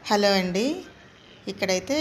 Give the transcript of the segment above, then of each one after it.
hello అండి ఇక్కడైతే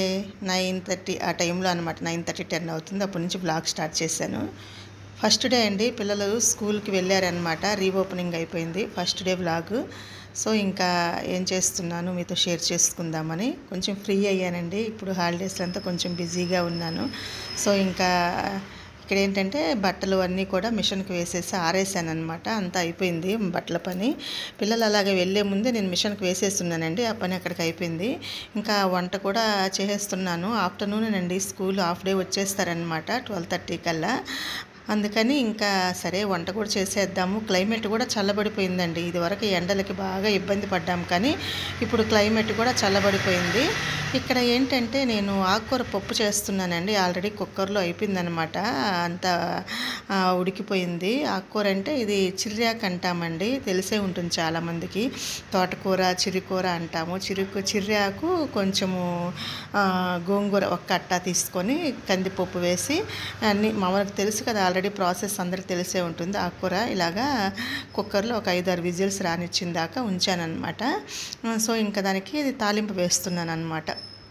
nine thirty ఆ టైంలో అనమాట నైన్ థర్టీ టెన్ అవుతుంది అప్పటి నుంచి బ్లాగ్ స్టార్ట్ చేశాను ఫస్ట్ డే అండి పిల్లలు స్కూల్కి వెళ్ళారనమాట రీఓపెనింగ్ అయిపోయింది ఫస్ట్ డే బ్లాగ్ సో ఇంకా ఏం చేస్తున్నాను మీతో షేర్ చేసుకుందామని కొంచెం ఫ్రీ అయ్యానండి ఇప్పుడు హాలిడేస్లో అంతా కొంచెం బిజీగా ఉన్నాను సో ఇంకా ఇక్కడ ఏంటంటే బట్టలు అన్నీ కూడా మిషన్కి వేసేసి ఆరేసాను అనమాట అంతా అయిపోయింది బట్టల పని పిల్లలు అలాగే వెళ్ళే ముందే నేను మిషన్కి వేసేస్తున్నానండి ఆ పని అక్కడికి అయిపోయింది ఇంకా వంట కూడా చేసేస్తున్నాను ఆఫ్టర్నూన్ అండి స్కూల్ హాఫ్ డే వచ్చేస్తారనమాట ట్వెల్వ్ థర్టీ కల్లా అందుకని ఇంకా సరే వంట కూడా చేసేద్దాము క్లైమేట్ కూడా చల్లబడిపోయిందండి ఇదివరకు ఎండలకి బాగా ఇబ్బంది పడ్డాం కానీ ఇప్పుడు క్లైమేట్ కూడా చల్లబడిపోయింది ఇక్కడ ఏంటంటే నేను ఆకుకూర పప్పు చేస్తున్నానండి ఆల్రెడీ కుక్కర్లో అయిపోయిందనమాట అంతా ఆ, ఉడికిపోయింది ఆకుకూర అంటే ఇది చిర్యాక్ అంటామండి తెలిసే ఉంటుంది చాలామందికి తోటకూర చిరికూర అంటాము చిరుకు చిర్యాకు కొంచెము ఆ, గోంగూర ఒక కట్ట తీసుకొని కందిపప్పు వేసి అన్ని మామూలుగా తెలుసు కదా ఆల్రెడీ ప్రాసెస్ అందరికి తెలిసే ఉంటుంది ఆకుకూర ఇలాగా కుక్కర్లో ఒక ఐదు ఆరు విజిల్స్ రానిచ్చిన దాకా ఉంచానన్నమాట సో ఇంకా దానికి తాలింపు వేస్తున్నాను అనమాట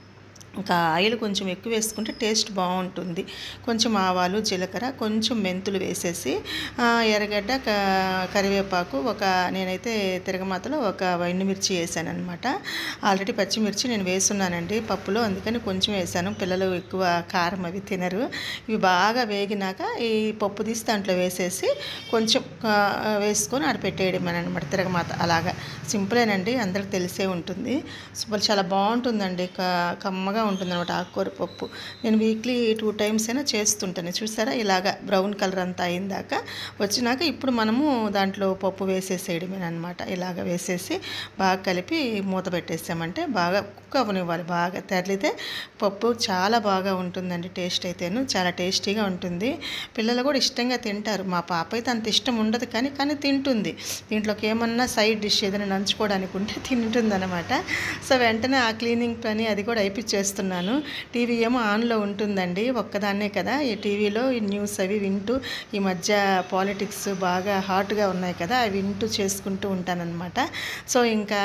ఇంకా ఆయిల్ కొంచెం ఎక్కువ వేసుకుంటే టేస్ట్ బాగుంటుంది కొంచెం ఆవాలు జీలకర్ర కొంచెం మెంతులు వేసేసి ఆ, ఎర్రగడ్డ క- కరివేపాకు ఒక నేనైతే తిరగమాతలో ఒక ఎండుమిర్చి వేసాను అనమాట ఆల్రెడీ పచ్చిమిర్చి నేను వేసున్నానండి పప్పులో అందుకని కొంచెం వేసాను పిల్లలు ఎక్కువ కారం అవి తినరు ఇవి బాగా వేగినాక ఈ పప్పు తీసి దాంట్లో వేసేసి కొంచెం ఆ, వేసుకొని ఆడ పెట్టేయడం అనమాట తిరగమాత అలాగా సింపులేనండి అందరికి తెలిసే ఉంటుంది సో చాలా బాగుంటుందండి క- కమ్మగా ఉంటుంది అనమాట ఆకుకూర పప్పు నేను వీక్లీ టూ టైమ్స్ అయినా చేస్తుంటాను చూసారా ఇలాగా బ్రౌన్ కలర్ అంతా అయిందాక వచ్చినాక ఇప్పుడు మనము దాంట్లో పప్పు వేసేసేయడమే అనమాట ఇలాగ వేసేసి బాగా కలిపి మూత పెట్టేసామంటే బాగా కుక్ అవ్వనివ్వాలి బాగా తెరలితే పప్పు చాలా బాగా ఉంటుందండి టేస్ట్ అయితేను చాలా టేస్టీగా ఉంటుంది పిల్లలు కూడా ఇష్టంగా తింటారు మా పాప అయితే అంత ఇష్టం ఉండదు కానీ కానీ తింటుంది దీంట్లోకి ఏమన్నా సైడ్ డిష్ ఏదైనా నంచుకోవడానికి ఉంటే తింటుంది అనమాట సో వెంటనే ఆ క్లీనింగ్ పని అది కూడా అయిపించేస్తున్నాను టీవీ ఏమో ఆన్లో ఉంటుందండి ఒక్కదాన్నే కదా ఈ టీవీలో ఈ న్యూస్ అవి వింటూ ఈ మధ్య పాలిటిక్స్ బాగా హాట్గా ఉన్నాయి కదా అవి వింటూ చేసుకుంటూ ఉంటానన్నమాట సో ఇంకా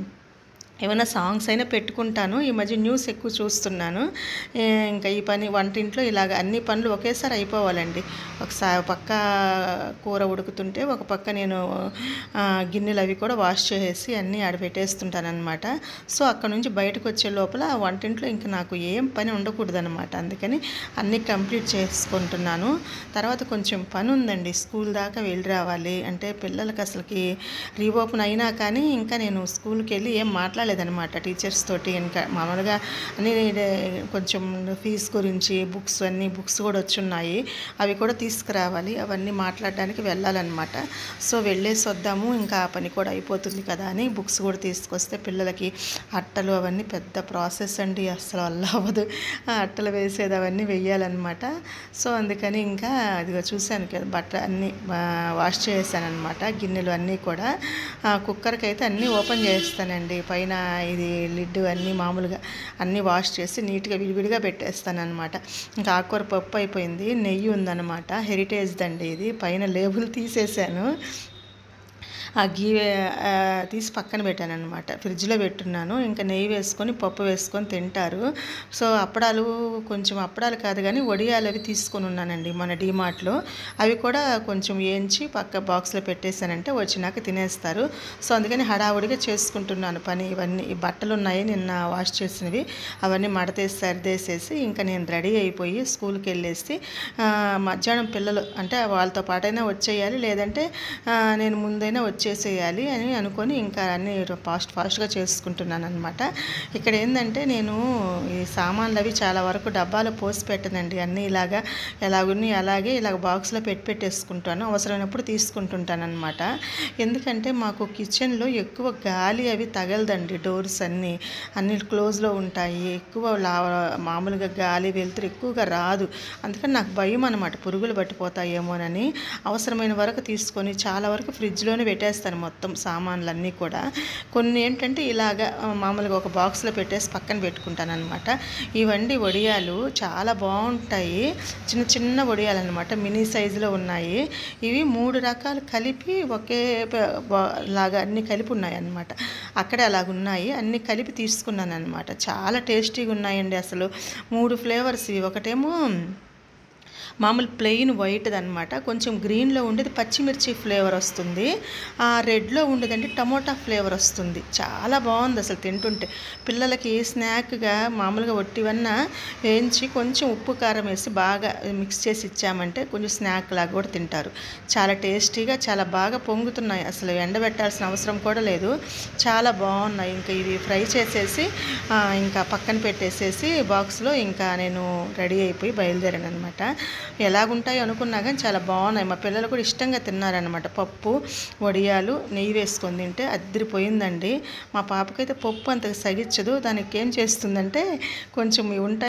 ఏమైనా సాంగ్స్ అయినా పెట్టుకుంటాను ఈ మధ్య న్యూస్ ఎక్కువ చూస్తున్నాను ఏ, ఇంకా ఈ పని వంటింట్లో ఇలాగ అన్ని పనులు ఒకేసారి అయిపోవాలండి ఒకసారి పక్క కూర ఉడుకుతుంటే ఒక పక్క నేను ఆ, గిన్నెలు అవి కూడా వాష్ చేసేసి అన్నీ ఆడ పెట్టేస్తుంటానమాట సో అక్కడ నుంచి బయటకు వచ్చే లోపల వంటింట్లో ఇంకా నాకు ఏం పని ఉండకూడదనమాట అందుకని అన్నీ కంప్లీట్ చేసుకుంటున్నాను తర్వాత కొంచెం పని ఉందండి స్కూల్ దాకా వెళ్ళి రావాలి అంటే పిల్లలకి అసలుకి రీఓపెన్ అయినా కానీ ఇంకా నేను స్కూల్కి వెళ్ళి ఏం మాట్లాడలేదనమాట టీచర్స్ తోటి ఇంకా మామూలుగా అన్ని కొంచెం ఫీజు గురించి బుక్స్ అన్ని బుక్స్ కూడా వచ్చున్నాయి అవి కూడా తీసుకురావాలి అవన్నీ మాట్లాడడానికి వెళ్ళాలన్నమాట సో వెళ్ళేసి వద్దాము ఇంకా ఆ పని కూడా అయిపోతుంది కదా అని బుక్స్ కూడా తీసుకొస్తే పిల్లలకి అట్టలు అవన్నీ పెద్ద ప్రాసెస్ అండి అసలు వల్ల అవ్వదు ఆ అట్టలు వేసేది అవన్నీ వెయ్యాలన్నమాట సో అందుకని ఇంకా అదిగో చూశాను కదా బట్ట అన్నీ వాష్ చేసానమాట గిన్నెలు అన్నీ కూడా ఆ, కుక్కర్కి అయితే అన్నీ ఓపెన్ చేస్తానండి పైన ఇది లిడ్ అన్నీ మామూలుగా అన్నీ వాష్ చేసి నీట్గా విడివిడిగా పెట్టేస్తాను అనమాట ఇంకా ఆకుకూర పప్పు అయిపోయింది నెయ్యి ఉందన్నమాట హెరిటేజ్ దండి ఇది పైన లేబుల్ తీసేసాను ఆ గీ ఆ, తీసి పక్కన పెట్టాను అనమాట ఫ్రిడ్జ్లో పెట్టున్నాను ఇంకా నెయ్యి వేసుకొని పప్పు వేసుకొని తింటారు సో అప్పడాలు కొంచెం అప్పడాలు కాదు కానీ వడియాలు అవి తీసుకొని ఉన్నానండి మన డీమార్ట్లో అవి కూడా కొంచెం వేయించి పక్క బాక్స్లో పెట్టేశానంటే వచ్చినాక తినేస్తారు సో అందుకని హడావుడిగా చేసుకుంటున్నాను పని ఇవన్నీ ఈ బట్టలు ఉన్నాయి నిన్న వాష్ చేసినవి అవన్నీ మడతేసి సరిదేసేసి ఇంకా నేను రెడీ అయిపోయి స్కూల్కి వెళ్ళేసి ఆ, మధ్యాహ్నం పిల్లలు అంటే వాళ్ళతో పాటైనా వచ్చేయాలి లేదంటే ఆ, నేను ముందైనా వచ్చేసేయాలి అని అనుకొని ఇంకా అన్నీ ఫాస్ట్ ఫాస్ట్గా చేసుకుంటున్నాను అనమాట ఇక్కడ ఏంటంటే నేను ఈ సామాన్లు అవి చాలా వరకు డబ్బాలో పోసి పెట్టనండి అన్నీ ఇలాగా ఎలాగున్ని అలాగే ఇలాగ బాక్స్లో పెట్టి పెట్టేసుకుంటాను అవసరమైనప్పుడు తీసుకుంటుంటాను అనమాట ఎందుకంటే మాకు కిచెన్లో ఎక్కువ గాలి అవి తగలదండి డోర్స్ అన్నీ అన్ని క్లోజ్లో ఉంటాయి ఎక్కువ లా మామూలుగా గాలి వెలుతురు ఎక్కువగా రాదు అందుకని నాకు భయం అనమాట పురుగులు పట్టిపోతాయేమోనని అవసరమైన వరకు తీసుకొని చాలా వరకు ఫ్రిడ్జ్లోనే పెట్టేస్తాను పెట్టేస్తాను మొత్తం సామాన్లన్నీ కూడా కొన్ని ఏంటంటే ఇలాగా ఆ, మామూలుగా ఒక బాక్స్లో పెట్టేసి పక్కన పెట్టుకుంటాను అనమాట ఇవండి వడియాలు చాలా బాగుంటాయి చిన్న చిన్న వడియాలు అనమాట మినీ సైజులో ఉన్నాయి ఇవి మూడు రకాలు కలిపి ఒకే ప- బా- లాగా అన్ని కలిపి ఉన్నాయి అన్నమాట అక్కడే అలాగ ఉన్నాయి అన్ని కలిపి తీసుకున్నాను అనమాట చాలా టేస్టీగా ఉన్నాయండి అసలు మూడు ఫ్లేవర్స్ ఇవి ఒకటేమో మామూలు ప్లెయిన్ వైట్ది అనమాట కొంచెం గ్రీన్లో ఉండేది పచ్చిమిర్చి ఫ్లేవర్ వస్తుంది ఆ రెడ్లో ఉండేదంటే టమోటా ఫ్లేవర్ వస్తుంది చాలా బాగుంది అసలు తింటుంటే పిల్లలకి స్నాక్గా మామూలుగా ఒట్టివన్నా వేయించి కొంచెం ఉప్పు కారం వేసి బాగా మిక్స్ చేసి ఇచ్చామంటే కొంచెం స్నాక్ లాగా కూడా తింటారు చాలా టేస్టీగా చాలా బాగా పొంగుతున్నాయి అసలు ఎండబెట్టాల్సిన అవసరం కూడా లేదు చాలా బాగున్నాయి ఇంకా ఇవి ఫ్రై చేసేసి ఆ, ఇంకా పక్కన పెట్టేసేసి బాక్స్లో ఇంకా నేను రెడీ అయిపోయి బయలుదేరాను అనమాట ఎలాగుంటాయో అనుకున్నా కానీ చాలా బాగున్నాయి మా పిల్లలు కూడా ఇష్టంగా తిన్నారనమాట పప్పు వడియాలు నెయ్యి వేసుకొని తింటే అద్దరిపోయిందండి మా పాపకైతే పప్పు అంత సగిచ్చదు దానికి ఏం చేస్తుందంటే కొంచెం ఇవి ఉంటాయి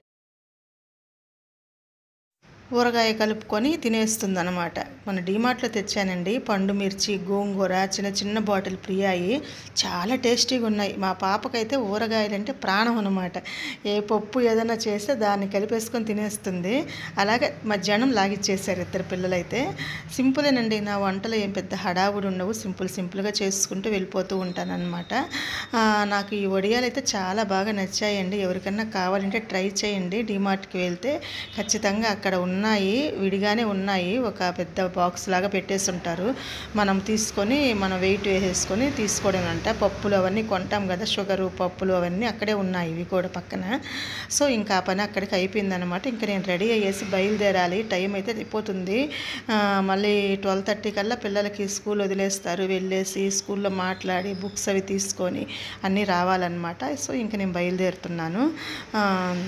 ఊరగాయ కలుపుకొని తినేస్తుంది అనమాట మన డీమార్ట్లో తెచ్చానండి పండు మిర్చి గోంగూర చిన్న చిన్న బాటిల్ ప్రియాయి చాలా టేస్టీగా ఉన్నాయి మా పాపకైతే ఊరగాయలు అంటే ప్రాణం అనమాట ఏ పప్పు ఏదైనా చేస్తే దాన్ని కలిపేసుకొని తినేస్తుంది అలాగే మధ్యాహ్నం లాగిచ్చేసారు ఇద్దరు పిల్లలైతే సింపులేనండి నా వంటలు ఏం పెద్ద హడావుడి ఉండవు సింపుల్ సింపుల్గా చేసుకుంటూ వెళ్ళిపోతూ ఉంటాను అనమాట నాకు ఈ వడియాలు అయితే చాలా బాగా నచ్చాయండి ఎవరికన్నా కావాలంటే ట్రై చేయండి డీమార్ట్కి వెళ్తే ఖచ్చితంగా అక్కడ ఉన్నాయి విడిగానే ఉన్నాయి ఒక పెద్ద బాక్స్ లాగా పెట్టేసి ఉంటారు మనం తీసుకొని మనం వెయిట్ వేసేసుకొని తీసుకోవడం అంట పప్పులు అవన్నీ కొంటాం కదా షుగరు పప్పులు అవన్నీ అక్కడే ఉన్నాయి ఇవి కూడా పక్కన సో ఇంకా ఆ పని అక్కడికి అయిపోయిందనమాట ఇంకా నేను రెడీ అయ్యేసి బయలుదేరాలి టైం అయితే అయిపోతుంది ఆ, మళ్ళీ ట్వెల్వ్ థర్టీ కల్లా పిల్లలకి స్కూల్ వదిలేస్తారు వెళ్ళేసి స్కూల్లో మాట్లాడి బుక్స్ అవి తీసుకొని అన్నీ రావాలన్నమాట సో ఇంక నేను బయలుదేరుతున్నాను ఆ,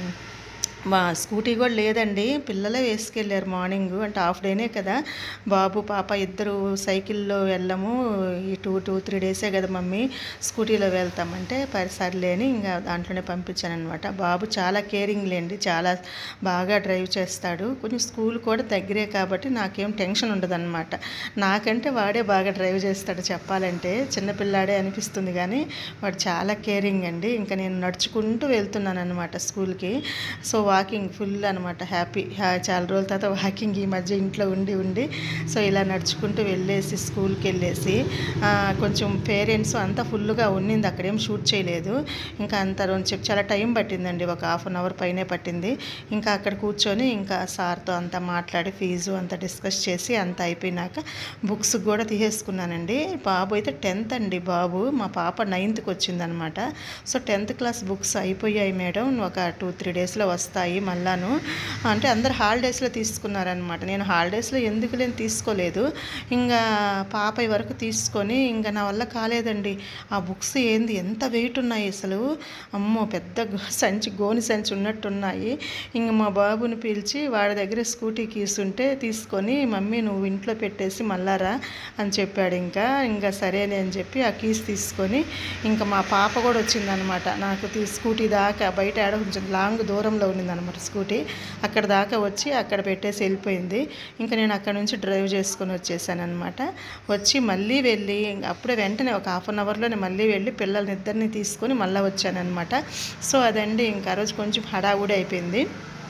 మా స్కూటీ కూడా లేదండి పిల్లలే వేసుకెళ్ళారు మార్నింగ్ అంటే హాఫ్ డేనే కదా బాబు పాప ఇద్దరు సైకిల్లో వెళ్ళము ఈ టూ టూ త్రీ డేసే కదా మమ్మీ స్కూటీలో వెళ్తామంటే పరిసర్లే అని ఇంకా దాంట్లోనే పంపించాను అనమాట బాబు చాలా కేరింగ్ లేండి చాలా బాగా డ్రైవ్ చేస్తాడు కొంచెం స్కూల్ కూడా దగ్గరే కాబట్టి నాకేం టెన్షన్ ఉండదు అనమాట నాకంటే వాడే బాగా డ్రైవ్ చేస్తాడు చెప్పాలంటే చిన్నపిల్లాడే అనిపిస్తుంది కానీ వాడు చాలా కేరింగ్ అండి ఇంకా నేను నడుచుకుంటూ వెళ్తున్నాను అనమాట స్కూల్కి సో వాకింగ్ ఫుల్ అనమాట హ్యాపీ చాలా రోజుల తర్వాత వాకింగ్ ఈ మధ్య ఇంట్లో ఉండి ఉండి సో ఇలా నడుచుకుంటూ వెళ్ళేసి స్కూల్కి వెళ్ళేసి ఆ, కొంచెం పేరెంట్స్ అంతా ఫుల్గా ఉన్నింది అక్కడేం షూట్ చేయలేదు ఇంకా అంత రోజు చెప్పి చాలా టైం పట్టిందండి ఒక హాఫ్ అన్ అవర్ పైనే పట్టింది ఇంకా అక్కడ కూర్చొని ఇంకా సార్తో అంతా మాట్లాడి ఫీజు అంతా డిస్కస్ చేసి అంతా అయిపోయినాక బుక్స్ కూడా తీసేసుకున్నానండి బాబు అయితే టెన్త్ అండి బాబు మా పాప నైన్త్కి వచ్చిందనమాట సో టెన్త్ క్లాస్ బుక్స్ అయిపోయాయి మేడం ఒక టూ త్రీ డేస్లో వస్తాయి మళ్ళాను అంటే అందరు హాలిడేస్లో తీసుకున్నారనమాట నేను హాలిడేస్లో ఎందుకు లేని తీసుకోలేదు ఇంకా పాప వరకు తీసుకొని ఇంకా నా వల్ల కాలేదండి ఆ బుక్స్ ఏంది ఎంత వెయిట్ ఉన్నాయి అసలు అమ్మో పెద్ద గో- సంచి గోని సంచి ఉన్నట్టున్నాయి ఇంక మా బాబుని పిలిచి వాడి దగ్గర స్కూటీ కీస్ ఉంటే తీసుకొని మమ్మీ నువ్వు ఇంట్లో పెట్టేసి మళ్ళారా అని చెప్పాడు ఇంకా ఇంకా సరేనే అని చెప్పి ఆ కీస్ తీసుకొని ఇంకా మా పాప కూడా వచ్చిందనమాట నాకు తీ స్కూటీ దాకా బయట ఆడ కొంచెం లాంగ్ దూరంలో ఉన్నిందనమాట స్కూటీ అక్కడ దాకా వచ్చి అక్కడ పెట్టేసి వెళ్ళిపోయింది ఇంకా నేను అక్కడ నుంచి డ్రైవ్ చేసుకొని వచ్చేసాను అనమాట వచ్చి మళ్ళీ వెళ్ళి ఇంక అప్పుడే వెంటనే ఒక హాఫ్ అన్ అవర్లోనే మళ్ళీ వెళ్ళి పిల్లల్ని ఇద్దరిని తీసుకొని మళ్ళీ వచ్చానమాట సో అదండి ఇంకా ఆ రోజు కొంచెం హడావుడి అయిపోయింది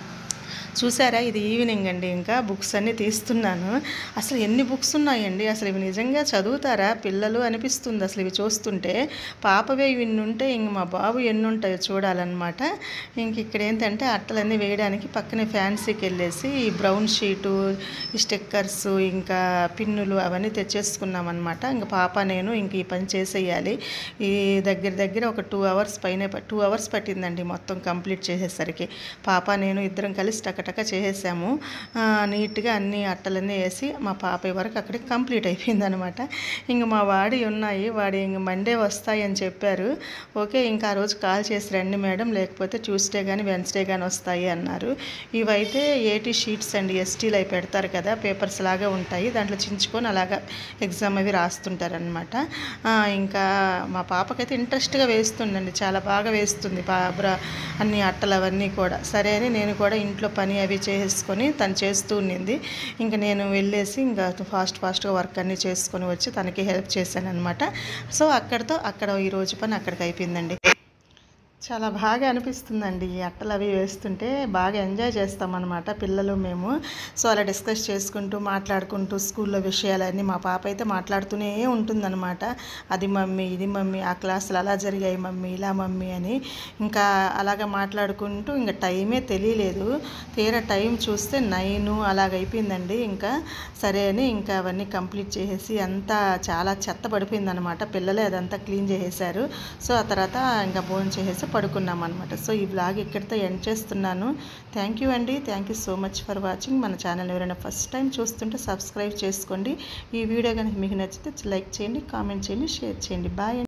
చూసారా ఇది ఈవినింగ్ అండి ఇంకా బుక్స్ అన్నీ తీస్తున్నాను అసలు ఎన్ని బుక్స్ ఉన్నాయండి అసలు ఇవి నిజంగా చదువుతారా పిల్లలు అనిపిస్తుంది అసలు ఇవి చూస్తుంటే పాపవే ఇవి ఉంటే ఇంక మా బాబు ఎన్ని ఉంటాయో చూడాలన్నమాట ఇంక ఇక్కడ ఏంటంటే అట్టలన్నీ వేయడానికి పక్కనే ఫ్యాన్సీకి వెళ్ళేసి ఈ బ్రౌన్ షీటు ఈ స్టిక్కర్స్ ఇంకా పిన్నులు అవన్నీ తెచ్చేసుకున్నాం అనమాట ఇంకా పాప నేను ఇంక ఈ పని చేసేయాలి ఈ దగ్గర దగ్గర ఒక టూ అవర్స్ పైన టూ అవర్స్ పట్టిందండి మొత్తం కంప్లీట్ చేసేసరికి పాప నేను ఇద్దరం కలిసి టకటక చేసేసాము ఆ, నీట్గా అన్ని అట్టలన్నీ వేసి మా పాప వరకు అక్కడికి కంప్లీట్ అయిపోయింది అనమాట ఇంక మా వాడి ఉన్నాయి వాడి ఇంక మండే వస్తాయి అని చెప్పారు ఓకే ఇంకా ఆ రోజు కాల్ చేసి రండి మేడం లేకపోతే ట్యూస్డే కానీ వెన్స్డే కానీ వస్తాయి అన్నారు ఇవైతే ఏటీ షీట్స్ అండి ఎస్టీలు అవి పెడతారు కదా పేపర్స్ లాగా ఉంటాయి దాంట్లో చించుకొని అలాగా ఎగ్జామ్ అవి రాస్తుంటారనమాట ఇంకా మా పాపకైతే ఇంట్రెస్ట్గా వేస్తుందండి చాలా బాగా వేస్తుంది బాబ్రా అన్ని అట్టలు అవన్నీ కూడా సరే అని నేను కూడా ఇంట్లో పని పని అవి చేసుకొని తను చేస్తూ ఉండింది ఇంకా నేను వెళ్ళేసి ఇంకా ఫాస్ట్ ఫాస్ట్గా వర్క్ అన్నీ చేసుకొని వచ్చి తనకి హెల్ప్ చేశాను అనమాట సో అక్కడితో అక్కడ ఈ రోజు పని అక్కడికి అయిపోయిందండి చాలా బాగా అనిపిస్తుందండి ఈ అట్టలు అవి వేస్తుంటే బాగా ఎంజాయ్ చేస్తామన్నమాట పిల్లలు మేము సో అలా డిస్కస్ చేసుకుంటూ మాట్లాడుకుంటూ స్కూల్లో విషయాలన్నీ మా పాప అయితే మాట్లాడుతూనే ఉంటుందన్నమాట అది మమ్మీ ఇది మమ్మీ ఆ క్లాసులు అలా జరిగాయి మమ్మీ ఇలా మమ్మీ అని ఇంకా అలాగ మాట్లాడుకుంటూ ఇంకా టైమే తెలియలేదు తీరా టైం చూస్తే నైన్ అలాగ అయిపోయిందండి ఇంకా సరే అని ఇంకా అవన్నీ కంప్లీట్ చేసేసి అంతా చాలా చెత్త పడిపోయింది అనమాట పిల్లలే అదంతా క్లీన్ చేసేసారు సో ఆ తర్వాత ఇంకా భోజనం చేసేసి పడుకున్నాం అనమాట సో ఈ బ్లాగ్ ఇక్కడితో ఎండ్ చేస్తున్నాను థ్యాంక్ యూ అండి thank you so much for watching మన ఛానల్ ఎవరైనా ఫస్ట్ టైం చూస్తుంటే సబ్స్క్రైబ్ చేసుకోండి ఈ వీడియో కనుక మీకు నచ్చితే లైక్ చేయండి కామెంట్ చేయండి షేర్ చేయండి బాయ్